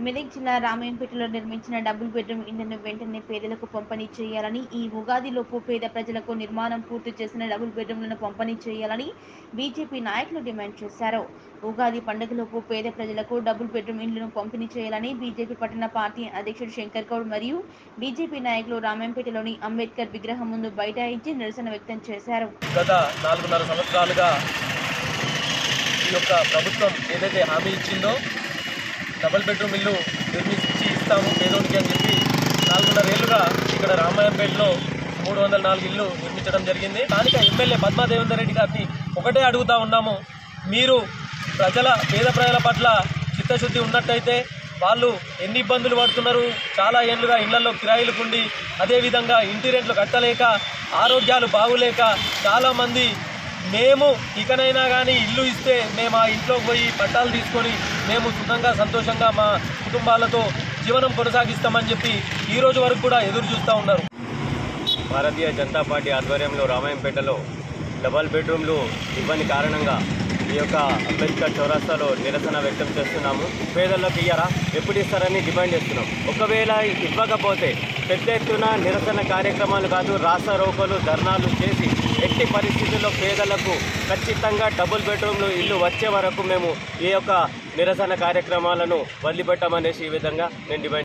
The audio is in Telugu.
మెదక్ జిల్లా రామాయంపేటలో నిర్మించిన డబుల్ బెడ్రూమ్ ఇళ్లను వెంటనే పేదలకు పంపిణీ చేయాలని ఈ ఉగాదిలోపు పేద ప్రజలకు నిర్మాణం పూర్తి చేసిన డబుల్ బెడ్రూమ్లను పంపిణీ చేయాలని బీజేపీ నాయకులు డిమాండ్ చేశారు ఉగాది పండుగలోపు పేద ప్రజలకు డబుల్ బెడ్రూమ్ ఇళ్లను పంపిణీ చేయాలని బీజేపీ పట్టణ పార్టీ అధ్యక్షుడు శంకర్ గౌడ్ మరియు బీజేపీ నాయకులు రామాయంపేటలోని అంబేద్కర్ విగ్రహం ముందు బైఠాయించి నిరసన వ్యక్తం చేశారు గత నాలుగున్నర సంవత్సరాలుగా ఈ యొక్క ప్రభుత్వం ఏదైతే హామీ ఇచ్చిందో డబుల్ బెడ్రూమ్ ఇల్లు నిర్మించి ఇస్తాము పేదోనికి అని చెప్పి నాలుగున్నర ఏళ్ళుగా ఇక్కడ రామాయంపేటలో మూడు వందల నాలుగు ఇల్లు నిర్మించడం జరిగింది స్థానిక ఎమ్మెల్యే పద్మా దేవేందర్ రెడ్డి గారిని ఒకటే అడుగుతా ఉన్నాము మీరు ప్రజల పేద ప్రజల పట్ల చిత్తశుద్ధి ఉన్నట్టయితే వాళ్ళు ఎన్ని ఇబ్బందులు పడుతున్నారు చాలా ఏళ్ళుగా ఇళ్లలో కిరాయిలు ఉండి అదేవిధంగా ఇంటి రెంట్లు కట్టలేక ఆరోగ్యాలు బాగులేక చాలామంది మేము ఇకనైనా కానీ ఇల్లు ఇస్తే మేము ఆ ఇంట్లోకి పోయి పట్టాలు తీసుకొని మేము సుఖంగా సంతోషంగా మా కుటుంబాలతో జీవనం కొనసాగిస్తామని చెప్పి ఈ రోజు వరకు కూడా ఎదురు చూస్తూ ఉన్నారు భారతీయ జనతా పార్టీ ఆధ్వర్యంలో రామాయంపేటలో డబల్ బెడ్రూమ్లు ఇవ్వని కారణంగా ఈ యొక్క అంబేద్కర్ చౌరస్తాలో నిరసన వ్యక్తం చేస్తున్నాము పేదలకు ఇయ్యరా ఎప్పుడు ఇస్తారని డిమాండ్ చేస్తున్నాం ఒకవేళ ఇవ్వకపోతే పెద్ద ఎత్తున నిరసన కార్యక్రమాలు కాదు రాస్తా రోకోలు ధర్నాలు చేసి ఎట్టి పరిస్థితుల్లో పేదలకు ఖచ్చితంగా డబుల్ బెడ్రూమ్లు ఇల్లు వచ్చే వరకు మేము ఈ యొక్క నిరసన కార్యక్రమాలను వదిలిపెట్టామనేసి ఈ విధంగా నేను డిమాండ్